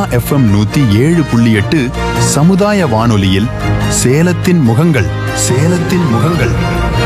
FM நூத்தி ஏழு புள்ளி எட்டு சமுதாய வானொலியில் சேலத்தின் முகங்கள் சேலத்தின் முகங்கள்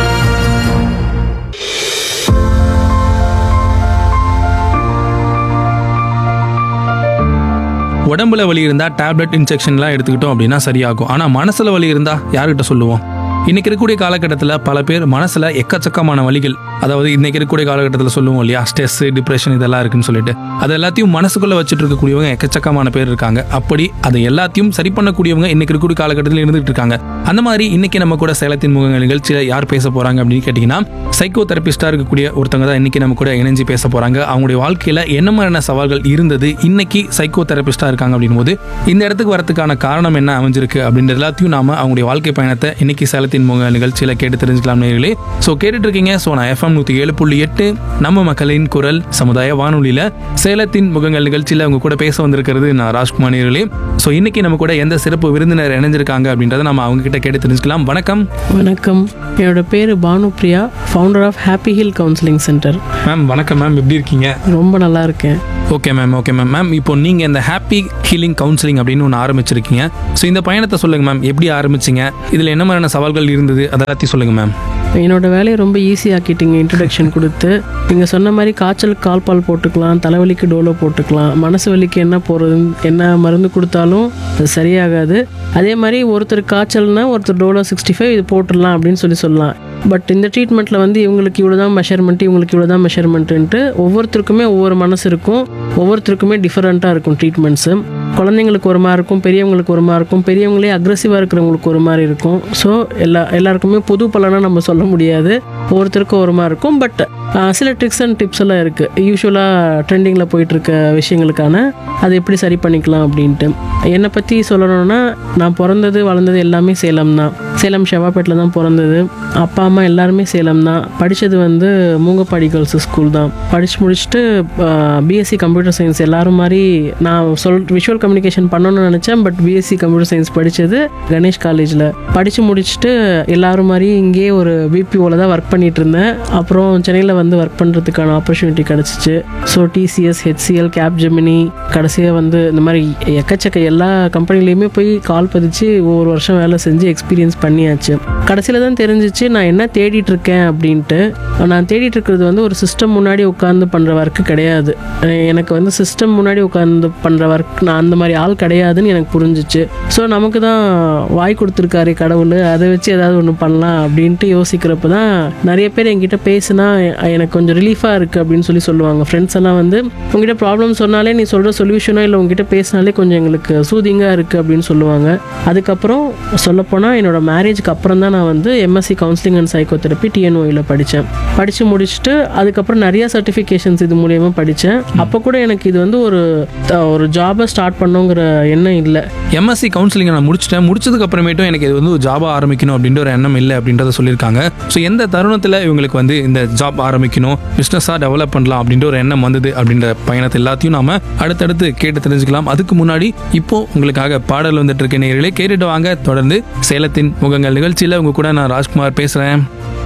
உடம்புல வலி இருந்தால் டேப்லெட் இன்ஜெக்ஷன்லாம் எடுத்துக்கிட்டோம் அப்படின்னா சரியாகும் ஆனால் மனசில் வலி இருந்தால் யார்கிட்ட சொல்லுவோம் இன்னைக்கு இருக்கக்கூடிய காலகட்டத்தில் பல பேர் மனசில் எக்கச்சக்கமான வலிகள் அதாவது இன்னைக்கு இருக்கக்கூடிய காலகட்டத்தில் சொல்லுவோம் இல்லையா ஸ்ட்ரெஸ் டிப்ரெஷன் இதெல்லாம் இருக்குன்னு சொல்லிட்டு அது எல்லாத்தையும் மனசுக்குள்ளே வச்சுட்டு இருக்கக்கூடியவங்க எக்கச்சக்கமான பேர் இருக்காங்க அப்படி அதை எல்லாத்தையும் சரி பண்ணக்கூடியவங்க இன்னைக்கு இருக்கக்கூடிய காலகட்டத்தில் இருந்துகிட்டு இருக்காங்க அந்த மாதிரி இன்னைக்கு நம்ம கூட சேலத்தின் முகங்கள் நிகழ்ச்சியில் யார் பேச போறாங்க அப்படின்னு கேட்டிங்கன்னா சைக்கோ தெரபிஸ்டாக இருக்கக்கூடிய ஒருத்தவங்க தான் இன்னைக்கு நம்ம கூட இணைஞ்சு பேச போறாங்க அவங்களுடைய வாழ்க்கையில் என்ன மாதிரியான சவால்கள் இருந்தது இன்னைக்கு சைக்கோ தெரபிஸ்டாக இருக்காங்க அப்படின் போது இந்த இடத்துக்கு வரதுக்கான காரணம் என்ன அமைஞ்சிருக்கு அப்படின்ற எல்லாத்தையும் நாம அவங்களுடைய வாழ்க்கை பயணத்தை இன்னைக்கு சேலத்தின் முக நிகழ்ச்சியில் கேட்டு தெரிஞ்சுக்கலாம் நேர்களே ஸோ கேட்டுட்டு இருக்கீங்க ஸோ நான் எஃப்எம் நூற்றி ஏழு புள்ளி எட்டு நம்ம மக்களின் குரல் சமுதாய வானொலியில் சேலத்தின் முகங்கள் நிகழ்ச்சியில் அவங்க கூட பேச வந்திருக்கிறது நான் ராஜ்குமார் நேர்களே ஸோ இன்னைக்கு நம்ம கூட எந்த சிறப்பு விருந்தினர் இணைஞ்சிருக்காங்க அப்படின்றத நம்ம அவங்க கிட்ட கேட்டு தெரிஞ்சுக்கலாம் வணக்கம் வணக்கம் என்னோட பேர் Bhanupriya founder of Happy Hill counselling centre ma'am வணக்கம் மேம் எப்படி இருக்கீங்க ரொம்ப நல்லா இருக்கேன் okay ma'am okay ma'am ma'am இப்போ நீங்கள் இந்த ஹாப்பி ஹீலிங் கவுன்சிலிங் அப்படின்னு ஒன்று ஆரம்பிச்சிருக்கீங்க ஸோ இந்த பயணத்தை சொல்லுங்கள் மேம் எப்படி ஆரம்பிச்சிங்க இதில் என்ன மாதிரியான சவால்கள் இருந்தது அதை எல்லாத்தையும் சொல்லுங்கள் மேம் என்னோட வேலையை ரொம்ப ஈஸியாக்கிட்டீங்க இன்ட்ரடக்ஷன் கொடுத்து நீங்கள் சொன்ன மாதிரி காய்ச்சலுக்கு கால் பால் போட்டுக்கலாம் தலைவலிக்கு டோலோ போட்டுக்கலாம் மனசு வலிக்கு என்ன போகிறது என்ன மருந்து கொடுத்தாலும் அது சரியாகாது அதே மாதிரி ஒருத்தர் காய்ச்சல்னா ஒருத்தர் டோலோ சிக்ஸ்டி ஃபைவ் இது போட்டுடலாம் அப்படின்னு சொல்லி சொல்லலாம் பட் இந்த ட்ரீட்மெண்ட்டில் வந்து இவங்களுக்கு இவ்வளோ தான் மெஷர்மெண்ட் இவங்களுக்கு இவ்வளோ தான் மெஷர்மெண்ட்டுன்ட்டு ஒவ்வொருத்தருக்குமே ஒவ்வொரு மனசு இருக்கும் ஒவ்வொருத்தருக்குமே டிஃப்ரெண்ட்டாக இருக்கும் ட்ரீட்மெண்ட்ஸு குழந்தைங்களுக்கு ஒரு மாதிரி இருக்கும் பெரியவங்களுக்கு ஒரு மாதிரி இருக்கும் பெரியவங்களே அக்ரெசிவாக இருக்கிறவங்களுக்கு ஒரு மாதிரி இருக்கும் ஸோ எல்லா எல்லாருக்குமே புது பலனாக நம்ம சொல்ல முடியாது ஒவ்வொருத்தருக்கும் ஒரு மாதிரி இருக்கும் பட் சில ட்ரிக்ஸ் அண்ட் டிப்ஸ் எல்லாம் இருக்குது யூஸ்வலாக ட்ரெண்டிங்கில் போயிட்டுருக்க விஷயங்களுக்கான அதை எப்படி சரி பண்ணிக்கலாம் அப்படின்ட்டு என்னை பற்றி சொல்லணும்னா நான் பிறந்தது வளர்ந்தது எல்லாமே சேலம் தான் சேலம் ஷெவாப்பேட்டில் தான் பிறந்தது அப்பா அம்மா எல்லாருமே சேலம் தான் படித்தது வந்து மூங்கப்பாடி கேர்ள்ஸ் ஸ்கூல் தான் படித்து முடிச்சுட்டு பிஎஸ்சி கம்ப்யூட்டர் சயின்ஸ் எல்லாரும் மாதிரி நான் சொல் விஷுவல் கம்யூனிகேஷன் பண்ணணும்னு நினச்சேன் பட் பிஎஸ்சி கம்ப்யூட்டர் சயின்ஸ் படித்தது கணேஷ் காலேஜில் படித்து முடிச்சுட்டு எல்லாரும் மாதிரி இங்கேயே ஒரு பிபிஓவில் தான் ஒர்க் பண்ணிட்டு இருந்தேன் அப்புறம் சென்னையில் வந்து ஒர்க் பண்ணுறதுக்கான ஆப்பர்ச்சுனிட்டி கிடச்சிச்சு so TCS HCL Capgemini கடைசியாக வந்து இந்த மாதிரி எக்கச்சக்க எல்லா கம்பெனிலையுமே போய் கால் பதிச்சு ஒவ்வொரு வருஷம் வேலை செஞ்சு எக்ஸ்பீரியன்ஸ் பண்ணியாச்சு கடைசியில் தான் தெரிஞ்சிச்சு நான் என்ன தேடிட்டு இருக்கேன் அப்படின்ட்டு நான் தேடிட்டு இருக்கிறது வந்து ஒரு சிஸ்டம் முன்னாடி உட்காந்து பண்ணுற ஒர்க்கு கிடையாது அஹ் எனக்கு வந்து சிஸ்டம் முன்னாடி உட்காந்து பண்ணுற ஒர்க் நான் அந்த மாதிரி ஆள் கிடையாதுன்னு எனக்கு புரிஞ்சிச்சு ஸோ நமக்கு தான் வாய் கொடுத்துருக்காரு கடவுள் அதை வச்சு ஏதாவது ஒன்று பண்ணலாம் அப்படின்ட்டு யோசிக்கிறப்ப தான் நிறைய பேர் என்கிட்ட பேசுனா எ- எனக்கு கொஞ்சம் ரிலீஃபாக இருக்குது அப்படின்னு சொல்லி சொல்லுவாங்க ஃப்ரெண்ட்ஸ் எல்லாம் வந்து உங்ககிட்ட ப்ராப்ளம் சொன்னாலே நீ சொல்கிற சொல்யூஷனோ இல்லை உங்ககிட்ட பேசினாலே கொஞ்சம் எங்களுக்கு சூதிங்காக இருக்குது அப்படின்னு சொல்லுவாங்க அதுக்கப்புறம் சொல்லப்போனால் என்னோட மேரேஜ்க்கு அப்புறம் தான் நான் வந்து எம்எஸ்சி கவுன்சிலிங் அண்ட் சைக்கோதெரப்பி டிஎன்ஓயில் படித்தேன் படித்து முடிச்சுட்டு அதுக்கப்புறம் நிறைய சர்டிஃபிகேஷன்ஸ் இது மூலியமாக படித்தேன் அப்போ கூட எனக்கு இது வந்து ஒரு த- ஒரு ஜாபை ஸ்டார்ட் பண்ணுங்கிற எண்ணம் இல்லை எம்எஸ்சி கவுன்சிலிங் நான் முடிச்சிட்டேன் முடிச்சதுக்கு அப்புறமேட்டும் எனக்கு இது வந்து ஒரு ஜாபாக ஆரம்பிக்கணும் அப்படின்ற ஒரு எண்ணம் இல்லை அப்படின்றத சொல்லியிருக்காங்க ஸோ எந்த தருணத்தில் இவங்களுக்கு வந்து இந்த ஜாப் ஆரம்பிக்கணும் பிஸ்னஸாக டெவலப் பண்ணலாம் அப்படின்ற ஒரு எண்ணம் வந்தது அப்படின்ற பயணத்தை எல்லாத்தையும் நாம அடுத்தடுத்து கேட்டு தெரிஞ்சுக்கலாம் அதுக்கு முன்னாடி இப்போ உங்களுக்காக பாடல் வந்துட்டு இருக்க நேர்களே கேட்டுட்டு வாங்க தொடர்ந்து சேலத்தின் முகங்கள் நிகழ்ச்சியில் உங்க கூட நான் ராஜ்குமார் பேசுகிறேன்